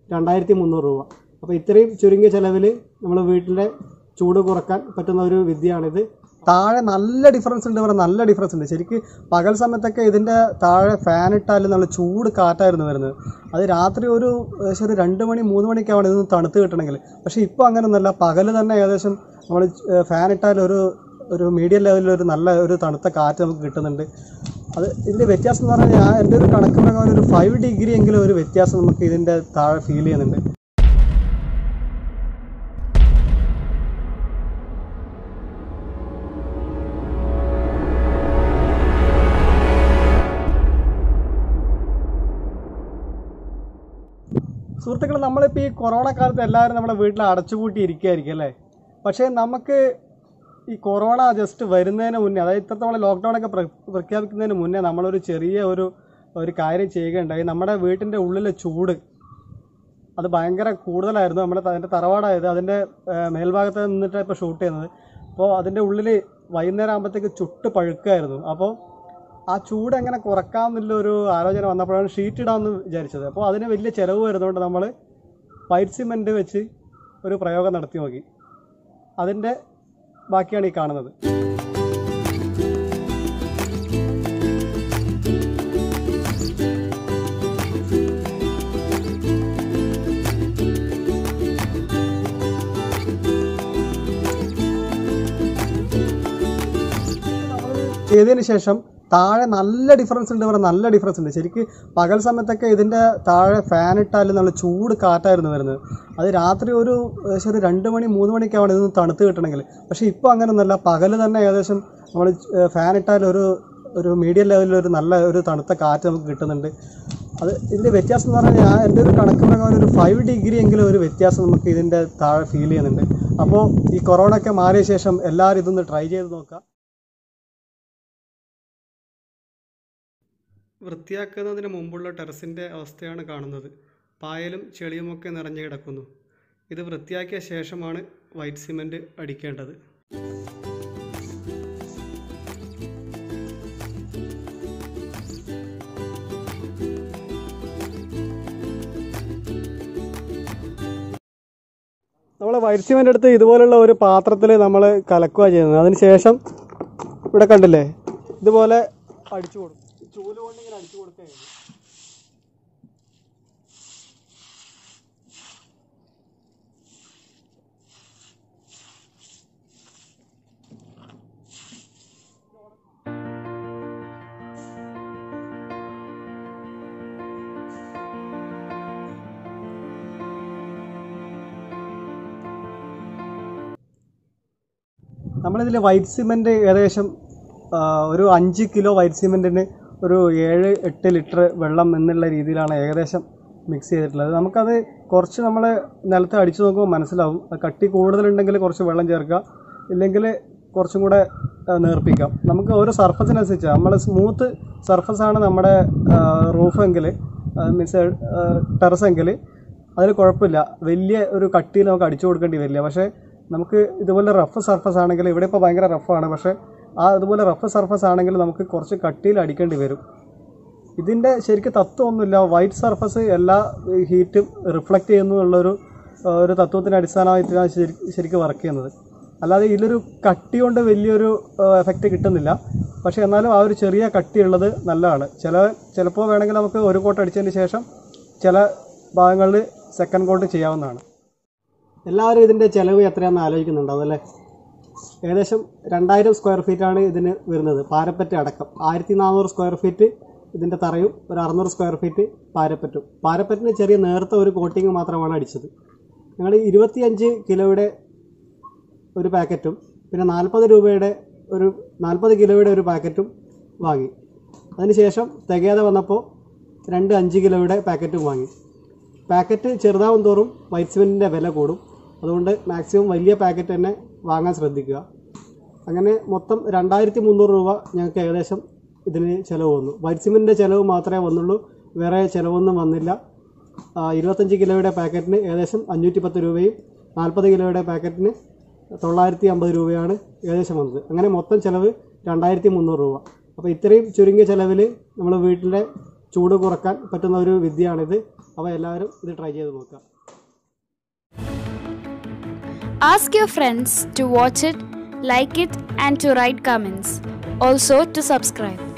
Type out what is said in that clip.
രണ്ടായിരത്തി മുന്നൂറ് രൂപ അപ്പോൾ ഇത്രയും ചുരുങ്ങിയ ചിലവിൽ നമ്മൾ വീട്ടിലെ ചൂട് കുറക്കാൻ പറ്റുന്ന ഒരു വിദ്യയാണിത് താഴെ നല്ല ഡിഫറൻസ് ഉണ്ട് ഇവിടെ നല്ല ഡിഫറൻസ് ഉണ്ട് ശരിക്ക് പകൽ സമയത്തൊക്കെ ഇതിൻ്റെ താഴെ ഫാൻ ഇട്ടാൽ നല്ല ചൂട് കാറ്റായിരുന്നു വരുന്നത് അത് രാത്രി ഒരു ഏകദേശം ഒരു രണ്ട് മണി മൂന്ന് മണിയൊക്കെ ആവണം ഇതൊന്ന് തണുത്ത് കിട്ടണമെങ്കിൽ പക്ഷേ ഇപ്പോൾ അങ്ങനെയൊന്നുമല്ല പകൽ തന്നെ ഏകദേശം നമ്മൾ ഫാൻ ഇട്ടാൽ ഒരു ഒരു മീഡിയം ലെവലിൽ ഒരു നല്ല ഒരു തണുത്ത കാറ്റ് നമുക്ക് കിട്ടുന്നുണ്ട് അത് ഇതിൻ്റെ വ്യത്യാസം എന്ന് പറഞ്ഞാൽ ഞാൻ എൻ്റെ ഒരു കണക്ക് പ്രകാരം ഒരു ഫൈവ് ഡിഗ്രി എങ്കിലും ഒരു വ്യത്യാസം നമുക്ക് ഇതിൻ്റെ താഴെ ഫീൽ ചെയ്യുന്നുണ്ട് സുഹൃത്തുക്കൾ നമ്മളിപ്പോൾ ഈ കൊറോണ കാലത്ത് എല്ലാവരും നമ്മുടെ വീട്ടിൽ അടച്ചുപൂട്ടി ഇരിക്കുകയായിരിക്കും അല്ലേ പക്ഷേ നമുക്ക് ഈ കൊറോണ ജസ്റ്റ് വരുന്നതിന് മുന്നേ അതായത് ഇത്രത്തോളം ലോക്ക്ഡൗൺ ഒക്കെ പ്ര- പ്രഖ്യാപിക്കുന്നതിന് മുന്നേ നമ്മളൊരു ചെറിയ ഒരു ഒരു കാര്യം ചെയ്യുകയുണ്ടായി നമ്മുടെ വീട്ടിൻ്റെ ഉള്ളിലെ ചൂട് അത് ഭയങ്കര കൂടുതലായിരുന്നു നമ്മുടെ ത- അതിൻ്റെ തറവാടായത് അതിൻ്റെ ഏഹ്, മേൽഭാഗത്ത് നിന്നിട്ട് ഇപ്പോൾ ഷൂട്ട് ചെയ്യുന്നത് അപ്പോൾ അതിൻ്റെ ഉള്ളിൽ വൈകുന്നേരം ആകുമ്പോഴത്തേക്ക് ചുട്ട് പഴുക്കായിരുന്നു അപ്പോൾ ആ ചൂട് എങ്ങനെ കുറക്കാമെന്നുള്ള ഒരു ആലോചന വന്നപ്പോഴാണ് ഷീറ്റ് ഇടാമെന്ന് വിചാരിച്ചത് അപ്പോൾ അതിന് വലിയ ചിലവ് വരുന്നതുകൊണ്ട് നമ്മൾ വൈറ്റ് സിമെൻറ്റ് വെച്ച് ഒരു പ്രയോഗം നടത്തി നോക്കി അതിൻ്റെ ബാക്കിയാണ് ഈ കാണുന്നത് ചെയ്തതിന് ശേഷം താഴെ നല്ല ഡിഫറൻസ് ഉണ്ട് ഇവിടെ നല്ല ഡിഫറൻസ് ഉണ്ട് ശരിക്ക് പകൽ സമയത്തൊക്കെ ഇതിൻ്റെ താഴെ ഫാൻ ഇട്ടാൽ നല്ല ചൂട് കാറ്റായിരുന്നു വരുന്നത് അത് രാത്രി ഒരു ഏകദേശം ഒരു രണ്ട് മണി മൂന്ന് മണിയൊക്കെ ആവണം ഇതൊന്ന് തണുത്ത് കിട്ടണമെങ്കിൽ പക്ഷേ ഇപ്പോൾ അങ്ങനെയൊന്നുമല്ല പകൽ തന്നെ ഏകദേശം നമ്മൾ ഫാൻ ഇട്ടാൽ ഒരു ഒരു മീഡിയം ലെവലിൽ ഒരു നല്ല ഒരു തണുത്ത കാറ്റ് നമുക്ക് കിട്ടുന്നുണ്ട് അത് ഇതിൻ്റെ വ്യത്യാസം എന്ന് പറഞ്ഞാൽ ഞാൻ എൻ്റെ ഒരു കണക്ക് പ്രകാരം ഒരു ഫൈവ് ഡിഗ്രി എങ്കിലും ഒരു വ്യത്യാസം നമുക്ക് ഇതിൻ്റെ താഴെ ഫീൽ ചെയ്യുന്നുണ്ട് അപ്പോൾ ഈ കൊറോണ ഒക്കെ മാറിയ ശേഷം എല്ലാവരും ഇതൊന്ന് ട്രൈ ചെയ്ത് നോക്കാം വൃത്തിയാക്കുന്നതിന് മുമ്പുള്ള ടെറസിൻ്റെ അവസ്ഥയാണ് കാണുന്നത് പായലും ചെളിയുമൊക്കെ നിറഞ്ഞു കിടക്കുന്നു ഇത് വൃത്തിയാക്കിയ ശേഷമാണ് വൈറ്റ് സിമൻറ്റ് അടിക്കേണ്ടത് നമ്മൾ വൈറ്റ് സിമൻ്റ് എടുത്ത് ഇതുപോലുള്ള ഒരു പാത്രത്തിൽ നമ്മൾ കലക്കുക ചെയ്യുന്നത് അതിന് ശേഷം ഇവിടെ കണ്ടില്ലേ ഇതുപോലെ അടിച്ചു കൊടുക്കും ചൂല് കൊണ്ട് ഇങ്ങനെ അടിച്ചു കൊടുക്കുക ചെയ്യുന്നത്. നമ്മളിതിൽ വൈറ്റ് സിമെൻറ്റ് ഏകദേശം ആ, ഒരു അഞ്ച് കിലോ വൈറ്റ് സിമെൻറ്റിന് ഒരു ഏഴ് എട്ട് ലിറ്റർ വെള്ളം എന്നുള്ള രീതിയിലാണ് ഏകദേശം മിക്സ് ചെയ്തിട്ടുള്ളത് നമുക്കത് കുറച്ച് നമ്മൾ നിലത്ത് അടിച്ചു നോക്കുമ്പോൾ മനസ്സിലാവും അത് കട്ടി കൂടുതലുണ്ടെങ്കിൽ കുറച്ച് വെള്ളം ചേർക്കുക ഇല്ലെങ്കിൽ കുറച്ചും കൂടെ ആ, നേർപ്പിക്കാം നമുക്ക് ഓരോ സർഫസിനനുസരിച്ച് നമ്മൾ സ്മൂത്ത് സർഫസാണ് നമ്മുടെ റൂഫ് എങ്കിൽ മീൻസ് ടെറസ് എങ്കിൽ അതിൽ കുഴപ്പമില്ല വലിയ ഒരു കട്ടിയിൽ നമുക്ക് അടിച്ചു കൊടുക്കേണ്ടി വരില്ല പക്ഷേ നമുക്ക് ഇതുപോലെ റഫ് സർഫസ് ആണെങ്കിൽ ഇവിടെ ഇപ്പോൾ ഭയങ്കര റഫാണ് പക്ഷേ ആ അതുപോലെ റഫ് സർഫസ് ആണെങ്കിൽ നമുക്ക് കുറച്ച് കട്ടിയിൽ അടിക്കേണ്ടി വരും ഇതിൻ്റെ ശരിക്കും തത്വമൊന്നുമില്ല വൈറ്റ് സർഫസ് എല്ലാ ഹീറ്റും റിഫ്ലക്റ്റ് ചെയ്യുന്നു എന്നുള്ളൊരു ആ, ഒരു തത്വത്തിൻ്റെ അടിസ്ഥാനമായിട്ടാണ് ശരി ശരിക്കും വർക്ക് ചെയ്യുന്നത് അല്ലാതെ ഇതിലൊരു കട്ടി കൊണ്ട് വലിയൊരു എഫക്റ്റ് കിട്ടുന്നില്ല പക്ഷേ എന്നാലും ആ ഒരു ചെറിയ കട്ടിയുള്ളത് നല്ലതാണ് ചില ചിലപ്പോൾ വേണമെങ്കിൽ നമുക്ക് ഒരു കോട്ട് അടിച്ചതിന് ശേഷം ചില ഭാഗങ്ങളിൽ സെക്കൻഡ് കോട്ട് ചെയ്യാവുന്നതാണ് എല്ലാവരും ഇതിൻ്റെ ചിലവ് എത്രയാണെന്ന് ആലോചിക്കുന്നുണ്ടാവും അല്ലേ ഏകദേശം രണ്ടായിരം സ്ക്വയർ ഫീറ്റാണ് ഇതിന് വരുന്നത് പാരപ്പറ്റ് അടക്കം ആയിരത്തി നാനൂറ് സ്ക്വയർ ഫീറ്റ് ഇതിൻ്റെ തറയും ഒരു അറുന്നൂറ് സ്ക്വയർ ഫീറ്റ് പാരപ്പറ്റും പാരപ്പറ്റിന് ചെറിയ നേർത്ത ഒരു കോട്ടിങ് മാത്രമാണ് അടിച്ചത് ഞങ്ങൾ ഇരുപത്തിയഞ്ച് കിലോയുടെ ഒരു പാക്കറ്റും പിന്നെ നാൽപ്പത് രൂപയുടെ ഒരു നാൽപ്പത് കിലോയുടെ ഒരു പാക്കറ്റും വാങ്ങി അതിനുശേഷം തികയാതെ വന്നപ്പോൾ രണ്ട് അഞ്ച് കിലോയുടെ പാക്കറ്റും വാങ്ങി പാക്കറ്റ് ചെറുതാവും തോറും വൈറ്റ് സിമെൻറ്റിൻ്റെ വില കൂടും അതുകൊണ്ട് മാക്സിമം വലിയ പാക്കറ്റ് തന്നെ വാങ്ങാൻ ശ്രദ്ധിക്കുക അങ്ങനെ മൊത്തം രണ്ടായിരത്തി മുന്നൂറ് രൂപ ഞങ്ങൾക്ക് ഏകദേശം ഇതിന് ചിലവ് വന്നു വൈറ്റ് സിമെൻറ്റിൻ്റെ ചിലവ് മാത്രമേ വന്നുള്ളൂ വേറെ ചിലവൊന്നും വന്നില്ല ആ, ഇരുപത്തഞ്ച് കിലോയുടെ പാക്കറ്റിന് ഏകദേശം അഞ്ഞൂറ്റി പത്ത് രൂപയും നാൽപ്പത് കിലോയുടെ പാക്കറ്റിന് തൊള്ളായിരത്തി അമ്പത് രൂപയാണ് ഏകദേശം വന്നത് അങ്ങനെ മൊത്തം ചിലവ് രണ്ടായിരത്തി മുന്നൂറ് രൂപ അപ്പോൾ ഇത്രയും ചുരുങ്ങിയ ചിലവിൽ നമ്മൾ വീട്ടിലെ ചൂട് കുറക്കാൻ പറ്റുന്ന ഒരു വിദ്യയാണിത് അപ്പോൾ എല്ലാവരും ഇത് ട്രൈ ചെയ്ത് നോക്കുക Ask your friends to watch it, like it, and to write comments. Also to subscribe.